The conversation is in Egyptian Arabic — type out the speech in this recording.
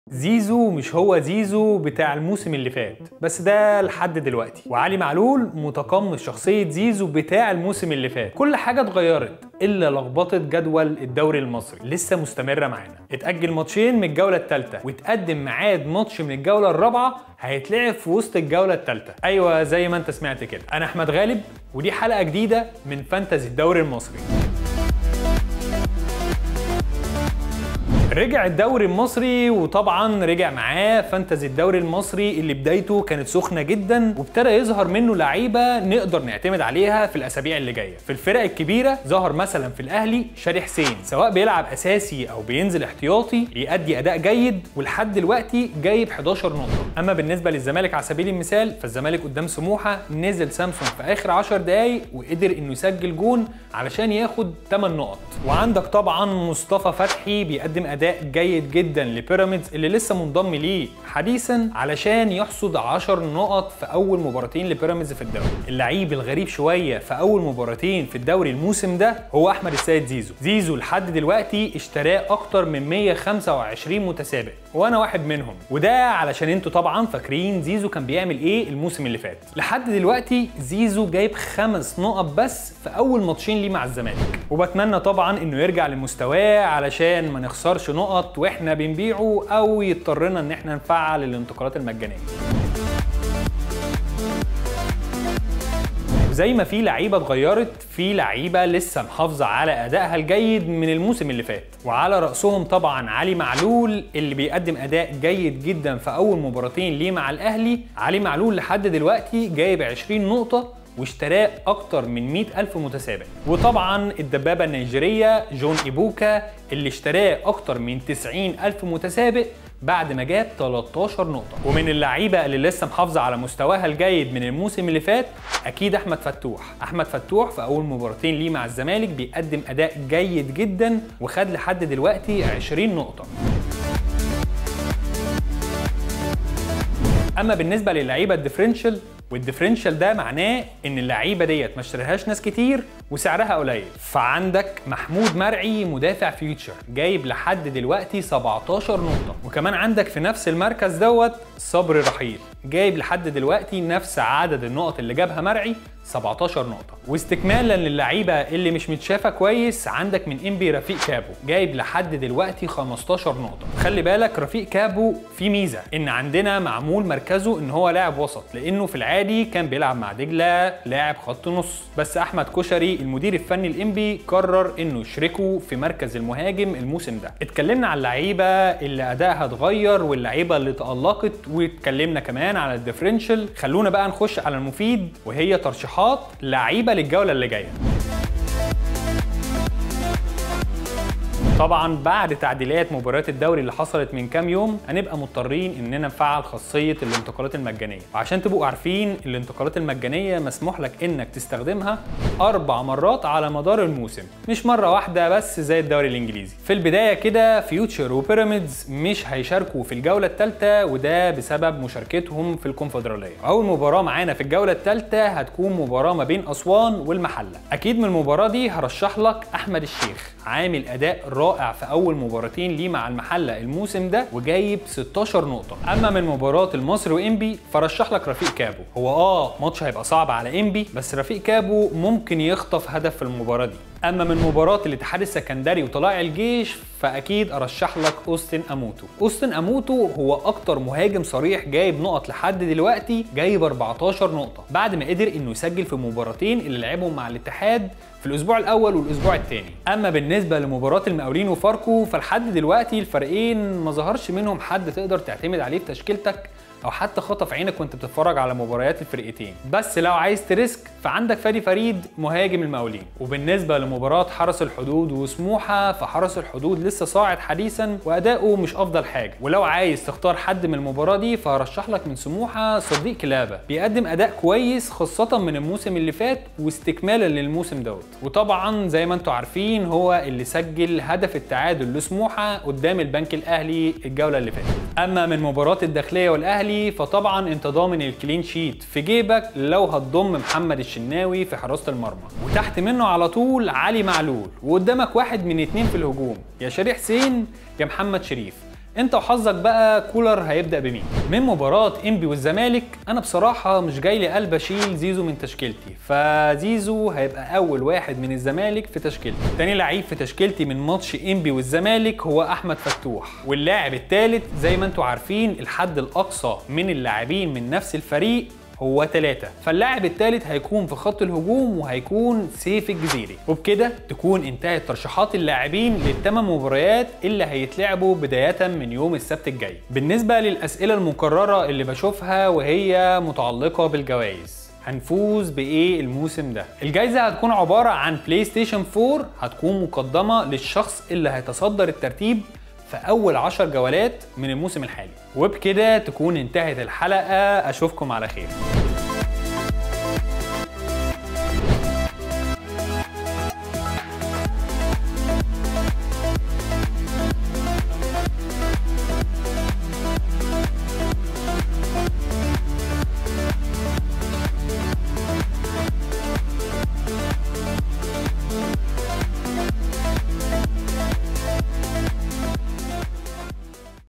زيزو مش هو زيزو بتاع الموسم اللي فات بس ده لحد دلوقتي وعلي معلول متقمص شخصية زيزو بتاع الموسم اللي فات كل حاجة اتغيرت إلا لخبطة جدول الدوري المصري لسه مستمرة معانا اتأجل ماتشين من الجولة الثالثة وتقدم ميعاد ماتش من الجولة الرابعة هيتلعب في وسط الجولة الثالثة أيوة زي ما أنت سمعت كده أنا أحمد غالب ودي حلقة جديدة من فانتزي الدوري المصري رجع الدوري المصري وطبعا رجع معاه فانتزي الدوري المصري اللي بدايته كانت سخنه جدا وابتدى يظهر منه لعيبه نقدر نعتمد عليها في الاسابيع اللي جايه في الفرق الكبيره ظهر مثلا في الاهلي شادي حسين سواء بيلعب اساسي او بينزل احتياطي بيأدي اداء جيد ولحد دلوقتي جايب 11 نقطه اما بالنسبه للزمالك على سبيل المثال فالزمالك قدام سموحه نزل سامسون في اخر 10 دقائق وقدر انه يسجل جون علشان ياخد 8 نقط وعندك طبعا مصطفى فتحي بيقدم اداء جيد جدا لبيراميدز اللي لسه منضم ليه حديثا علشان يحصد 10 نقط في اول مباراتين لبيراميدز في الدوري اللعيب الغريب شويه في اول مباراتين في الدوري الموسم ده هو احمد السيد زيزو زيزو لحد دلوقتي اشتراه اكتر من 125 متسابق وانا واحد منهم وده علشان انتوا طبعا فاكرين زيزو كان بيعمل ايه الموسم اللي فات لحد دلوقتي زيزو جايب خمس نقط بس في اول ماتشين ليه مع الزمالك وبتمنى طبعا انه يرجع لمستواه علشان ما نخسرش نقط واحنا بنبيعه او يضطرنا ان احنا نفعل الانتقالات المجانيه وزي ما في لعيبه اتغيرت في لعيبه لسه محافظه على ادائها الجيد من الموسم اللي فات وعلى راسهم طبعا علي معلول اللي بيقدم اداء جيد جدا في اول مباراتين ليه مع الاهلي علي معلول لحد دلوقتي جايب 20 نقطه واشتراه اكتر من 100 ألف متسابق وطبعا الدبابة النيجيرية جون إيبوكا اللي اشتراه أكتر من 90 ألف متسابق بعد ما جاب 13 نقطة ومن اللعيبة اللي لسه محافظة على مستواها الجيد من الموسم اللي فات أكيد أحمد فتوح أحمد فتوح في أول مباراتين ليه مع الزمالك بيقدم أداء جيد جدا وخد لحد دلوقتي 20 نقطة اما بالنسبه للعيبه الديفرنشال والديفرنشال ده معناه ان اللعيبه ديت ما اشتراهاش ناس كتير وسعرها قليل فعندك محمود مرعي مدافع فيوتشر جايب لحد دلوقتي 17 نقطه وكمان عندك في نفس المركز دوت صبري رحيل جايب لحد دلوقتي نفس عدد النقط اللي جابها مرعي 17 نقطة واستكمالا للعيبة اللي مش متشافة كويس عندك من انبي رفيق كابو جايب لحد دلوقتي 15 نقطة خلي بالك رفيق كابو في ميزة ان عندنا معمول مركزه ان هو لاعب وسط لانه في العادي كان بيلعب مع دجلة لاعب خط نص بس احمد كشري المدير الفني الانبي قرر انه يشركه في مركز المهاجم الموسم ده اتكلمنا على اللعيبة اللي ادائها اتغير واللعيبة اللي تألقت واتكلمنا كمان على الديفرنشال خلونا بقى نخش على المفيد وهي ترشيحات ترشيحات لعيبه للجوله اللي جايه طبعا بعد تعديلات مباريات الدوري اللي حصلت من كام يوم هنبقى مضطرين اننا نفعل خاصيه الانتقالات المجانيه وعشان تبقوا عارفين الانتقالات المجانيه مسموح لك انك تستخدمها اربع مرات على مدار الموسم مش مره واحده بس زي الدوري الانجليزي في البدايه كده فيوتشر وبيراميدز مش هيشاركوا في الجوله الثالثه وده بسبب مشاركتهم في الكونفدراليه اول مباراه معانا في الجوله الثالثه هتكون مباراه ما بين اسوان والمحله اكيد من المباراه دي هرشح لك احمد الشيخ عامل اداء رائع في اول مباراتين ليه مع المحله الموسم ده وجايب 16 نقطه اما من مباراه المصري وانبي فرشح لك رفيق كابو هو اه ماتش هيبقى صعب على انبي بس رفيق كابو ممكن يخطف هدف في المباراه دي اما من مباراه الاتحاد السكندري وطلائع الجيش فاكيد ارشح لك اوستن اموتو اوستن اموتو هو اكتر مهاجم صريح جايب نقط لحد دلوقتي جايب 14 نقطه بعد ما قدر انه يسجل في مباراتين اللي لعبهم مع الاتحاد في الاسبوع الاول والاسبوع الثاني اما بالنسبه لمباراه المقاولين وفاركو فلحد دلوقتي الفريقين ما ظهرش منهم حد تقدر تعتمد عليه في تشكيلتك او حتى خطف عينك وانت بتتفرج على مباريات الفرقتين بس لو عايز تريسك فعندك فادي فريد مهاجم المقاولين وبالنسبه لمباراه حرس الحدود وسموحه فحرس الحدود لسه صاعد حديثا واداؤه مش افضل حاجه ولو عايز تختار حد من المباراه دي فهرشح لك من سموحه صديق كلابه بيقدم اداء كويس خاصه من الموسم اللي فات واستكمالا للموسم دوت وطبعا زي ما انتم عارفين هو اللي سجل هدف التعادل لسموحه قدام البنك الاهلي الجوله اللي فاتت اما من مباراه الداخليه والاهلي فطبعا انت ضامن الكلين شيت في جيبك لو هتضم محمد الشناوي في حراسه المرمى وتحت منه على طول علي معلول وقدامك واحد من اتنين في الهجوم يا شريح حسين يا محمد شريف انت وحظك بقى كولر هيبدا بمين من مباراه انبي والزمالك انا بصراحه مش جاي لي قلب اشيل زيزو من تشكيلتي فزيزو هيبقى اول واحد من الزمالك في تشكيلتي تاني لعيب في تشكيلتي من ماتش انبي والزمالك هو احمد فتوح واللاعب الثالث زي ما انتم عارفين الحد الاقصى من اللاعبين من نفس الفريق هو ثلاثة فاللاعب الثالث هيكون في خط الهجوم وهيكون سيف الجزيري وبكده تكون انتهت ترشيحات اللاعبين للثمان مباريات اللي هيتلعبوا بداية من يوم السبت الجاي بالنسبة للأسئلة المكررة اللي بشوفها وهي متعلقة بالجوائز هنفوز بايه الموسم ده الجائزه هتكون عباره عن بلاي ستيشن 4 هتكون مقدمه للشخص اللي هيتصدر الترتيب في اول 10 جولات من الموسم الحالي وبكده تكون انتهت الحلقه اشوفكم على خير